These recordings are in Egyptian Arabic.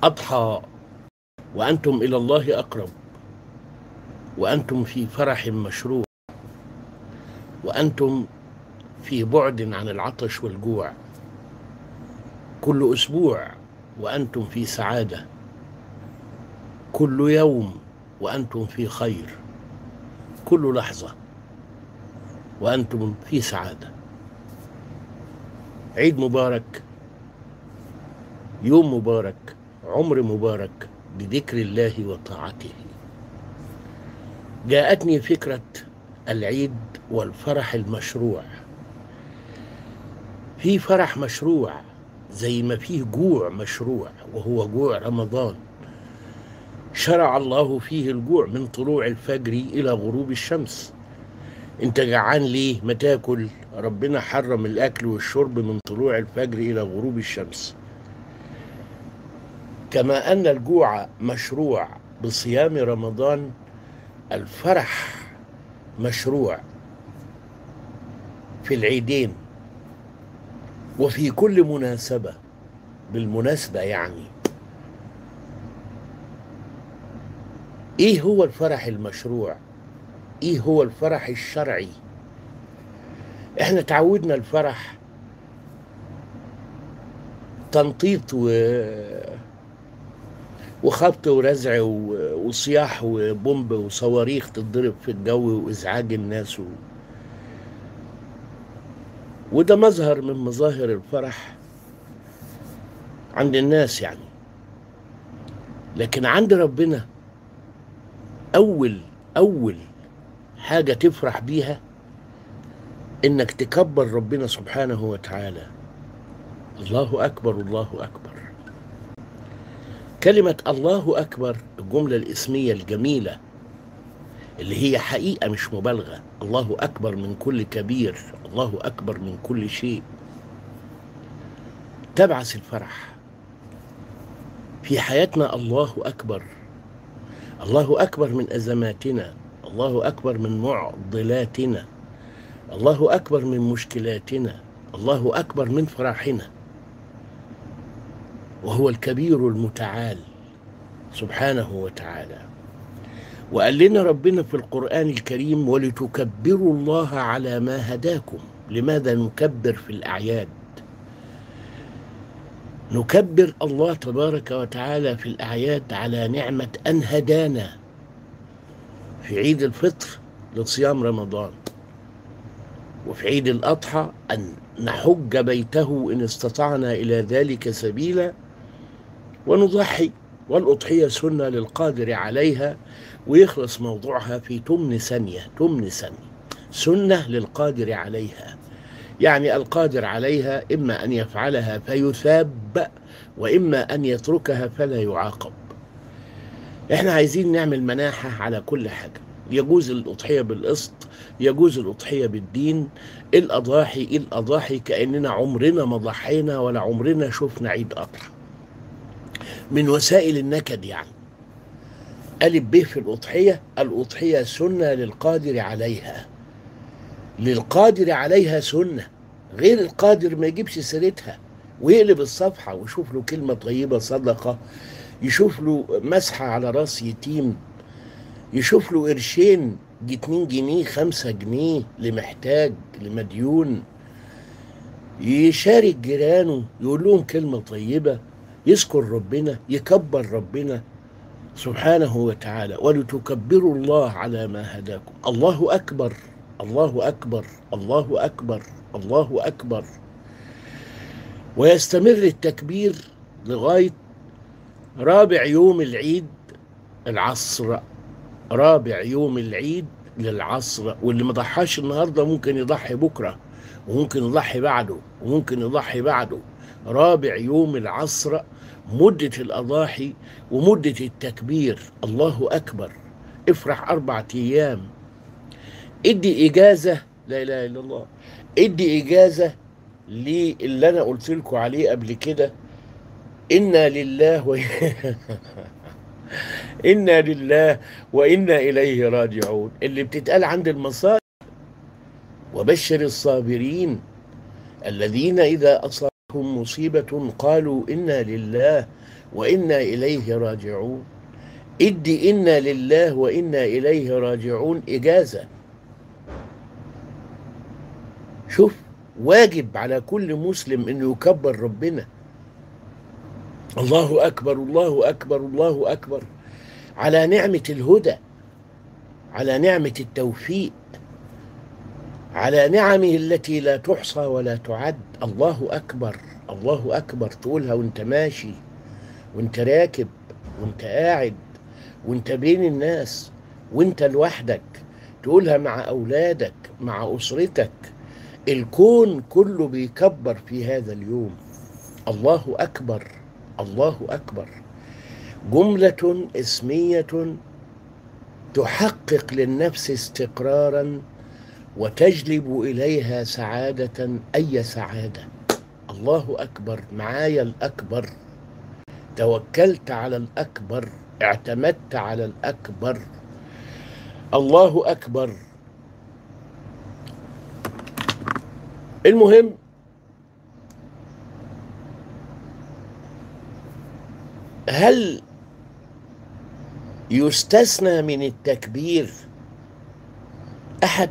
أضحى وأنتم إلى الله أقرب وأنتم في فرح مشروع وأنتم في بعد عن العطش والجوع كل أسبوع وأنتم في سعادة كل يوم وأنتم في خير كل لحظة وأنتم في سعادة عيد مبارك يوم مبارك عمر مبارك بذكر الله وطاعته جاءتني فكرة العيد والفرح المشروع في فرح مشروع زي ما فيه جوع مشروع وهو جوع رمضان شرع الله فيه الجوع من طلوع الفجر إلى غروب الشمس انت جعان ليه ما تاكل ربنا حرم الأكل والشرب من طلوع الفجر إلى غروب الشمس كما أن الجوع مشروع بصيام رمضان الفرح مشروع في العيدين وفي كل مناسبة بالمناسبة يعني ايه هو الفرح المشروع ايه هو الفرح الشرعي احنا تعودنا الفرح تنطيط و وخبط ورزع و- وصياح وبومب وصواريخ تتضرب في الجو وازعاج الناس و... وده مظهر من مظاهر الفرح عند الناس يعني لكن عند ربنا اول اول حاجه تفرح بيها انك تكبر ربنا سبحانه وتعالى الله اكبر الله اكبر كلمه الله اكبر الجمله الاسميه الجميله اللي هي حقيقه مش مبالغه الله اكبر من كل كبير الله اكبر من كل شيء تبعث الفرح في حياتنا الله اكبر الله اكبر من ازماتنا الله اكبر من معضلاتنا الله اكبر من مشكلاتنا الله اكبر من فرحنا وهو الكبير المتعال سبحانه وتعالى وقال لنا ربنا في القران الكريم ولتكبروا الله على ما هداكم لماذا نكبر في الاعياد نكبر الله تبارك وتعالى في الأعياد على نعمة أن هدانا في عيد الفطر لصيام رمضان وفي عيد الأضحى أن نحج بيته إن استطعنا إلى ذلك سبيلا ونضحي والأضحية سنة للقادر عليها ويخلص موضوعها في تمن ثانية تمن ثانية سنة للقادر عليها يعني القادر عليها إما أن يفعلها فيثاب وإما أن يتركها فلا يعاقب إحنا عايزين نعمل مناحة على كل حاجة يجوز الأضحية بالقسط يجوز الأضحية بالدين الأضاحي الأضاحي كأننا عمرنا ما ضحينا ولا عمرنا شفنا عيد أضحى من وسائل النكد يعني ألف ب في الأضحية الأضحية سنة للقادر عليها للقادر عليها سنة غير القادر ما يجيبش سيرتها ويقلب الصفحة ويشوف له كلمة طيبة صدقة يشوف له مسحة على راس يتيم يشوف له قرشين دي 2 جنيه 5 جنيه لمحتاج لمديون يشارك جيرانه يقول لهم كلمة طيبة يذكر ربنا يكبر ربنا سبحانه وتعالى ولتكبروا الله على ما هداكم الله أكبر الله أكبر الله أكبر الله أكبر ويستمر التكبير لغاية رابع يوم العيد العصر رابع يوم العيد للعصر واللي ما ضحاش النهارده ممكن يضحي بكره وممكن يضحي بعده وممكن يضحي بعده رابع يوم العصر مدة الأضاحي ومدة التكبير الله أكبر افرح أربعة أيام ادي إجازة لا إله إلا الله ادي إجازة للي أنا قلت لكم عليه قبل كده إنا لله و... إنا لله وإنا إليه راجعون اللي بتتقال عند المصائب وبشر الصابرين الذين إذا أصابهم مصيبة قالوا إنا لله وإنا إليه راجعون ادي إنا لله وإنا إليه راجعون إجازة شوف واجب على كل مسلم انه يكبر ربنا الله اكبر الله اكبر الله اكبر على نعمه الهدى على نعمه التوفيق على نعمه التي لا تحصى ولا تعد الله اكبر الله اكبر تقولها وانت ماشي وانت راكب وانت قاعد وانت بين الناس وانت لوحدك تقولها مع اولادك مع اسرتك الكون كله بيكبر في هذا اليوم الله اكبر الله اكبر جمله اسميه تحقق للنفس استقرارا وتجلب اليها سعاده اي سعاده الله اكبر معايا الاكبر توكلت على الاكبر اعتمدت على الاكبر الله اكبر المهم هل يستثنى من التكبير احد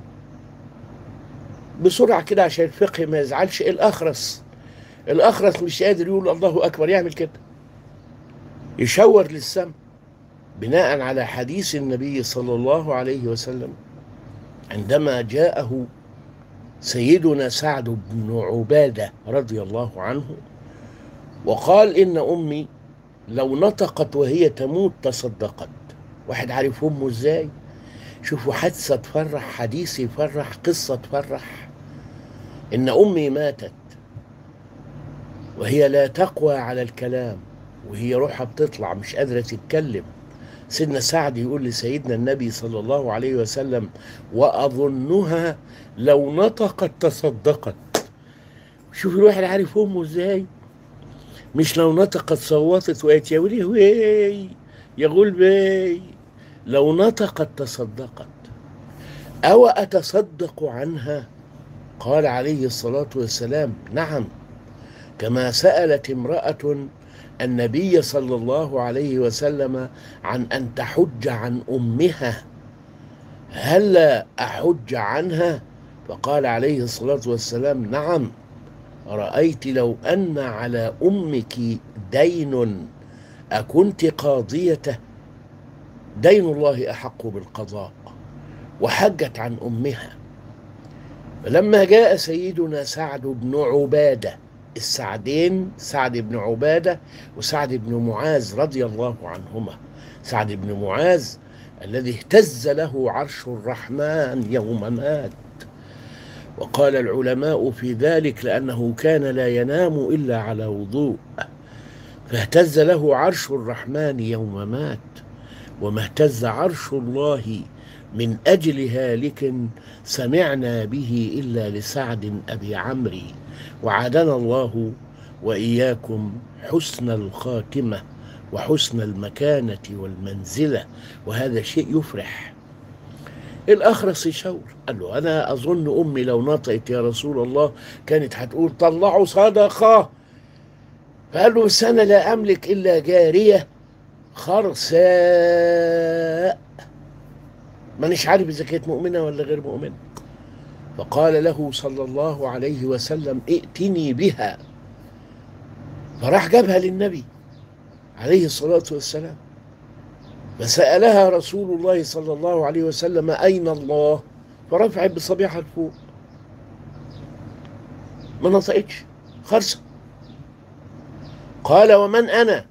بسرعه كده عشان الفقه ما يزعلش الاخرس الاخرس مش قادر يقول الله اكبر يعمل كده يشور للسماء بناء على حديث النبي صلى الله عليه وسلم عندما جاءه سيدنا سعد بن عباده رضي الله عنه وقال ان امي لو نطقت وهي تموت تصدقت واحد عارف امه ازاي شوفوا حادثه تفرح حديث يفرح قصه تفرح ان امي ماتت وهي لا تقوى على الكلام وهي روحها بتطلع مش قادره تتكلم سيدنا سعد يقول لسيدنا النبي صلى الله عليه وسلم واظنها لو نطقت تصدقت شوف الواحد عارف امه ازاي مش لو نطقت صوتت وقالت يا ولي وي يا غلبي لو نطقت تصدقت أو أتصدق عنها قال عليه الصلاة والسلام نعم كما سألت امرأة النبي صلى الله عليه وسلم عن أن تحج عن أمها هل أحج عنها فقال عليه الصلاة والسلام نعم رأيت لو أن على أمك دين أكنت قاضيته دين الله أحق بالقضاء وحجت عن أمها فلما جاء سيدنا سعد بن عبادة السعدين سعد بن عبادة وسعد بن معاذ رضي الله عنهما سعد بن معاذ الذي اهتز له عرش الرحمن يوم مات وقال العلماء في ذلك لأنه كان لا ينام إلا على وضوء فاهتز له عرش الرحمن يوم مات وما اهتز عرش الله من أجل هالك سمعنا به إلا لسعد أبي عمرو وعدنا الله وإياكم حسن الخاتمة وحسن المكانة والمنزلة وهذا شيء يفرح الأخرس يشاور قال له أنا أظن أمي لو نطقت يا رسول الله كانت هتقول طلعوا صدقة فقال له بس أنا لا أملك إلا جارية خرساء مانيش عارف إذا كانت مؤمنة ولا غير مؤمنة فقال له صلى الله عليه وسلم ائتني بها فراح جابها للنبي عليه الصلاة والسلام فسألها رسول الله صلى الله عليه وسلم أين الله فرفعت بصبيحها لفوق ما نطقتش خرسة قال ومن أنا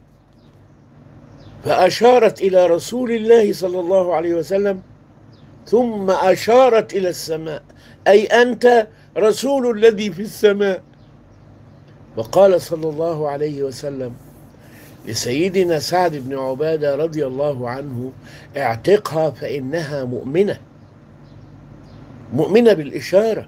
فأشارت إلى رسول الله صلى الله عليه وسلم ثم أشارت إلى السماء أي أنت رسول الذي في السماء وقال صلى الله عليه وسلم لسيدنا سعد بن عبادة رضي الله عنه اعتقها فإنها مؤمنة مؤمنة بالإشارة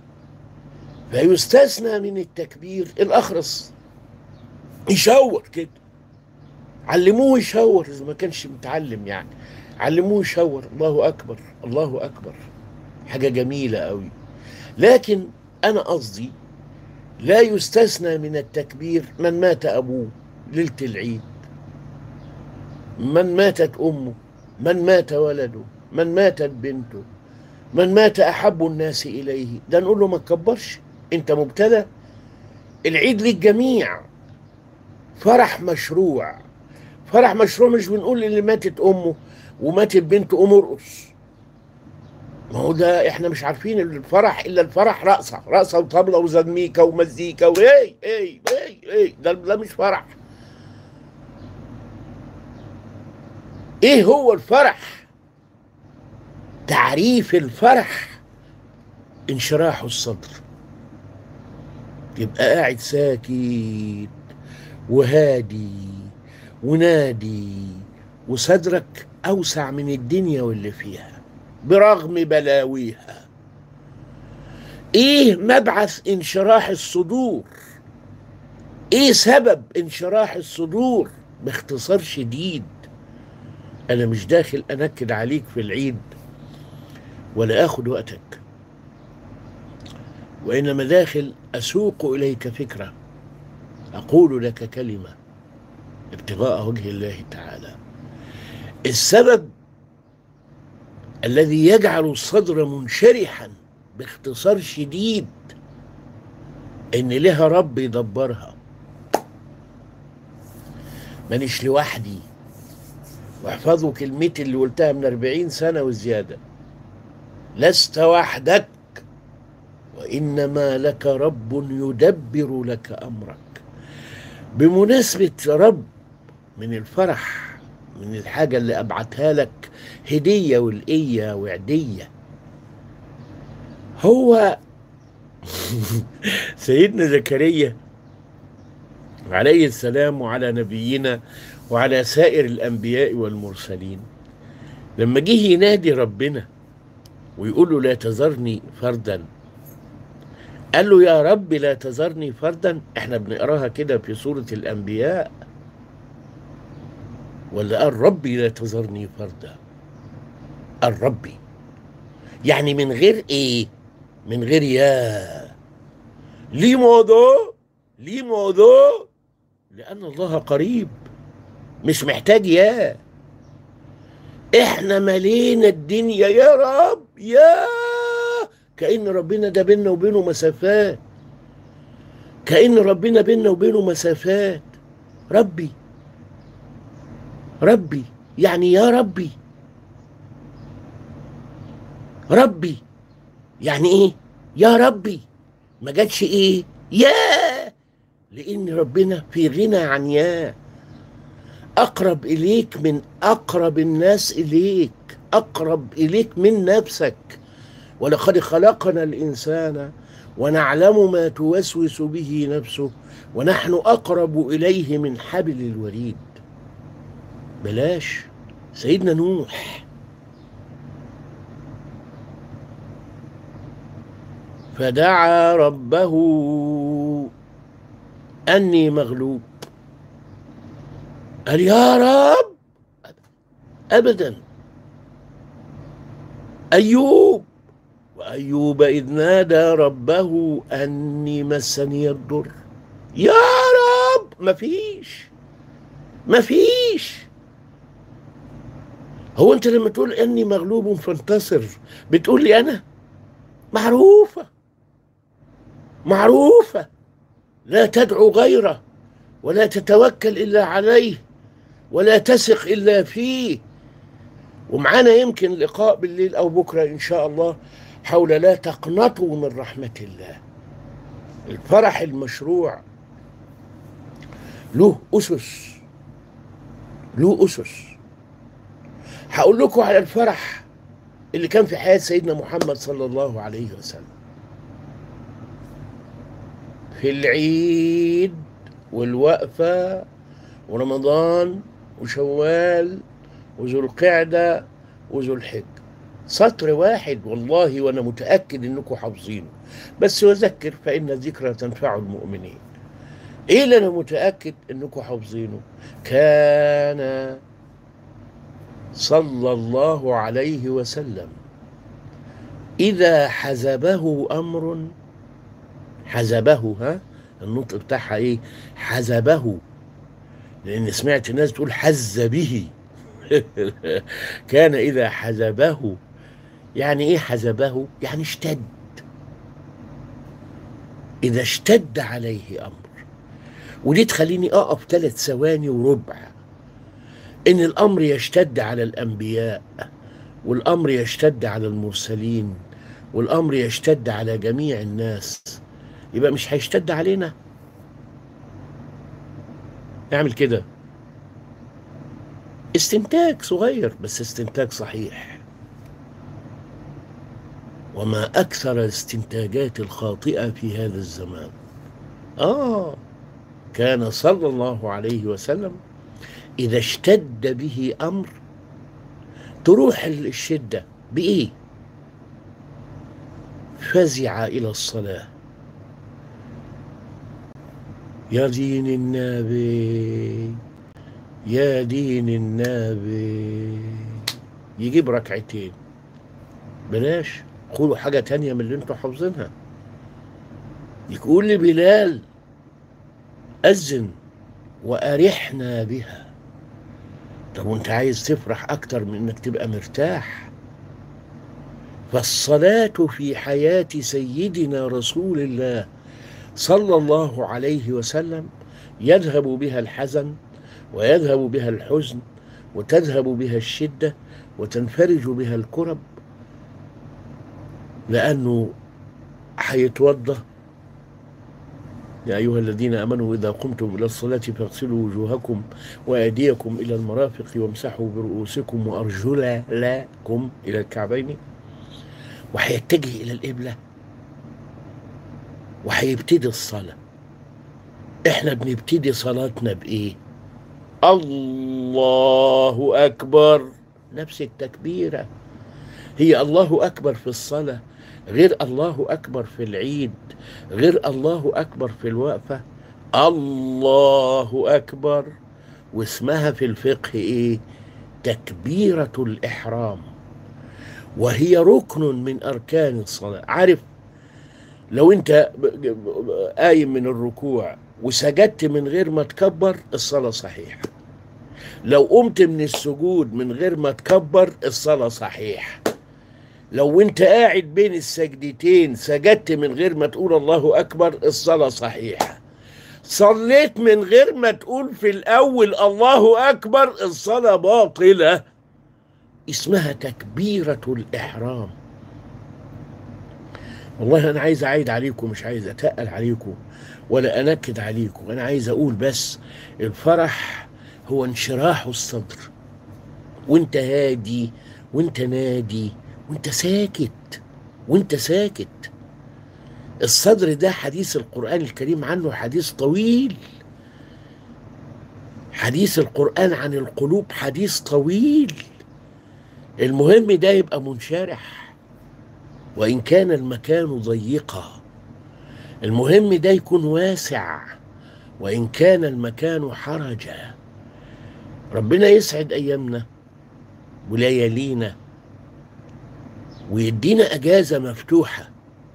فيستثنى من التكبير الأخرس يشاور كده علموه يشاور إذا ما كانش متعلم يعني علموه يشاور الله أكبر الله أكبر حاجة جميلة قوي لكن أنا قصدي لا يستثنى من التكبير من مات أبوه ليلة العيد من ماتت أمه من مات ولده من ماتت بنته من مات أحب الناس إليه ده نقول له ما تكبرش أنت مبتلى العيد للجميع فرح مشروع فرح مشروع مش بنقول اللي ماتت أمه وماتت بنته قوم ارقص ما هو ده احنا مش عارفين الفرح الا الفرح رقصه رقصه وطبله وزميكا ومزيكا واي اي اي اي ده ده مش فرح ايه هو الفرح تعريف الفرح انشراح الصدر يبقى قاعد ساكت وهادي ونادي وصدرك اوسع من الدنيا واللي فيها برغم بلاويها ايه مبعث انشراح الصدور ايه سبب انشراح الصدور باختصار شديد انا مش داخل انكد عليك في العيد ولا اخد وقتك وانما داخل اسوق اليك فكره اقول لك كلمه ابتغاء وجه الله تعالى السبب الذي يجعل الصدر منشرحا باختصار شديد ان لها رب يدبرها مانيش لوحدي واحفظوا كلمتي اللي قلتها من أربعين سنة وزيادة لست وحدك وإنما لك رب يدبر لك أمرك بمناسبة رب من الفرح من الحاجة اللي أبعتها لك هدية والقية وعدية هو سيدنا زكريا عليه السلام وعلى نبينا وعلى سائر الأنبياء والمرسلين لما جه ينادي ربنا ويقول له لا تذرني فردا قال له يا رب لا تذرني فردا احنا بنقراها كده في سورة الأنبياء ولا قال ربي لا تذرني فردا قال ربي يعني من غير ايه من غير يا ليه موضوع ليه موضوع لأن الله قريب مش محتاج يا احنا ملينا الدنيا يا رب يا كأن ربنا ده بيننا وبينه مسافات كأن ربنا بيننا وبينه مسافات ربي ربي يعني يا ربي ربي يعني ايه يا ربي ما جاتش ايه يا لان ربنا في غنى عن يا اقرب اليك من اقرب الناس اليك اقرب اليك من نفسك ولقد خلقنا الانسان ونعلم ما توسوس به نفسه ونحن اقرب اليه من حبل الوريد بلاش سيدنا نوح فدعا ربه اني مغلوب قال يا رب ابدا ايوب وايوب اذ نادى ربه اني مسني الضر يا رب مفيش مفيش هو انت لما تقول اني مغلوب فانتصر بتقول لي انا معروفه معروفه لا تدعو غيره ولا تتوكل الا عليه ولا تثق الا فيه ومعانا يمكن لقاء بالليل او بكره ان شاء الله حول لا تقنطوا من رحمه الله الفرح المشروع له اسس له اسس هقول لكم على الفرح اللي كان في حياه سيدنا محمد صلى الله عليه وسلم في العيد والوقفه ورمضان وشوال وذو القعده وذو الحج سطر واحد والله وانا متاكد انكم حافظينه بس وذكر فان الذكرى تنفع المؤمنين ايه اللي انا متاكد انكم حافظينه كان صلى الله عليه وسلم اذا حزبه امر حزبه ها النطق بتاعها ايه حزبه لأن سمعت الناس تقول حز به كان إذا حزبه يعني إيه حزبه؟ يعني اشتد إذا اشتد عليه أمر ودي تخليني أقف ثلاث ثواني وربع إن الأمر يشتد على الأنبياء والأمر يشتد على المرسلين والأمر يشتد على جميع الناس يبقى مش هيشتد علينا اعمل كده استنتاج صغير بس استنتاج صحيح وما أكثر الاستنتاجات الخاطئة في هذا الزمان آه كان صلى الله عليه وسلم إذا اشتد به أمر تروح الشدة بإيه؟ فزع إلى الصلاة يا دين النبي يا دين النبي يجيب ركعتين بلاش خدوا حاجة تانية من اللي انتوا حافظينها يقول لبلال أذن وأرحنا بها طب وانت عايز تفرح أكتر من انك تبقى مرتاح فالصلاة في حياة سيدنا رسول الله صلى الله عليه وسلم يذهب بها الحزن ويذهب بها الحزن وتذهب بها الشدة وتنفرج بها الكرب لأنه هيتوضى يا أيها الذين آمنوا إذا قمتم إلى الصلاة فاغسلوا وجوهكم وأيديكم إلى المرافق وامسحوا برؤوسكم وأرجلكم إلى الكعبين وهيتجه إلى القبلة وهيبتدي الصلاة احنا بنبتدي صلاتنا بإيه الله أكبر نفس التكبيرة هي الله أكبر في الصلاة غير الله أكبر في العيد غير الله أكبر في الوقفة الله أكبر واسمها في الفقه إيه تكبيرة الإحرام وهي ركن من أركان الصلاة عارف لو أنت قايم من الركوع وسجدت من غير ما تكبر الصلاة صحيحة لو قمت من السجود من غير ما تكبر الصلاة صحيحة لو انت قاعد بين السجدتين سجدت من غير ما تقول الله أكبر الصلاة صحيحة صليت من غير ما تقول في الأول الله أكبر الصلاة باطلة اسمها تكبيرة الإحرام والله أنا عايز أعيد عليكم مش عايز أتقل عليكم ولا أنكد عليكم أنا عايز أقول بس الفرح هو انشراح الصدر وانت هادي وانت نادي وانت ساكت وانت ساكت الصدر ده حديث القرآن الكريم عنه حديث طويل حديث القرآن عن القلوب حديث طويل المهم ده يبقى منشرح وإن كان المكان ضيقا المهم ده يكون واسع وإن كان المكان حرجا ربنا يسعد أيامنا وليالينا ويدينا أجازة مفتوحة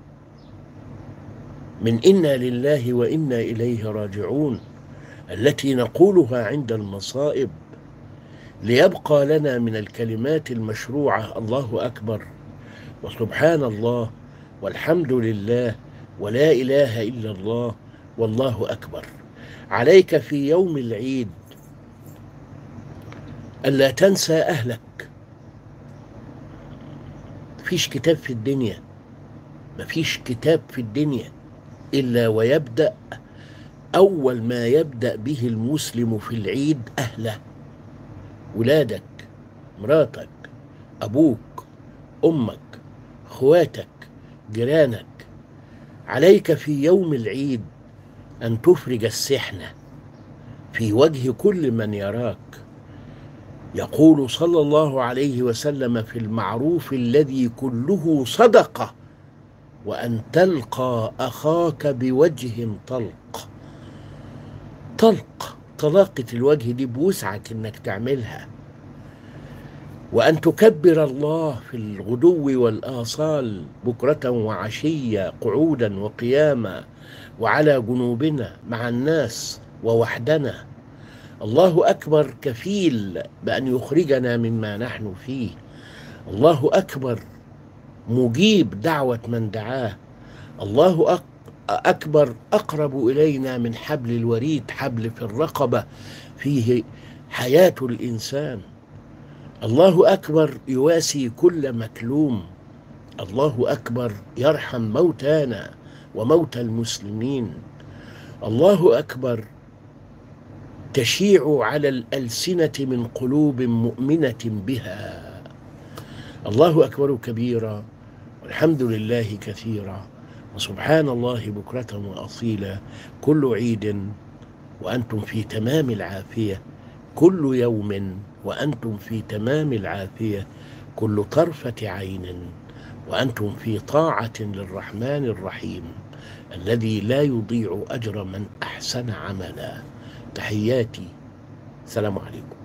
من إنا لله وإنا إليه راجعون التي نقولها عند المصائب ليبقى لنا من الكلمات المشروعة الله أكبر وسبحان الله والحمد لله ولا إله إلا الله والله أكبر عليك في يوم العيد ألا تنسى أهلك مفيش كتاب في الدنيا مفيش كتاب في الدنيا إلا ويبدأ أول ما يبدأ به المسلم في العيد أهله ولادك مراتك أبوك أمك أخواتك جيرانك عليك في يوم العيد أن تفرج السحنة في وجه كل من يراك يقول صلى الله عليه وسلم في المعروف الذي كله صدقه وان تلقى اخاك بوجه طلق طلق طلاقه الوجه دي بوسعك انك تعملها وان تكبر الله في الغدو والاصال بكره وعشيه قعودا وقياما وعلى جنوبنا مع الناس ووحدنا الله أكبر كفيل بأن يخرجنا مما نحن فيه الله أكبر مجيب دعوة من دعاه الله أكبر أقرب إلينا من حبل الوريد حبل في الرقبة فيه حياة الإنسان الله أكبر يواسي كل مكلوم الله أكبر يرحم موتانا وموتى المسلمين الله أكبر تشيع على الألسنة من قلوب مؤمنة بها الله أكبر كبيرا والحمد لله كثيرا وسبحان الله بكرة وأصيلا كل عيد وأنتم في تمام العافية كل يوم وأنتم في تمام العافية كل طرفة عين وأنتم في طاعة للرحمن الرحيم الذي لا يضيع أجر من أحسن عملا تحياتي السلام عليكم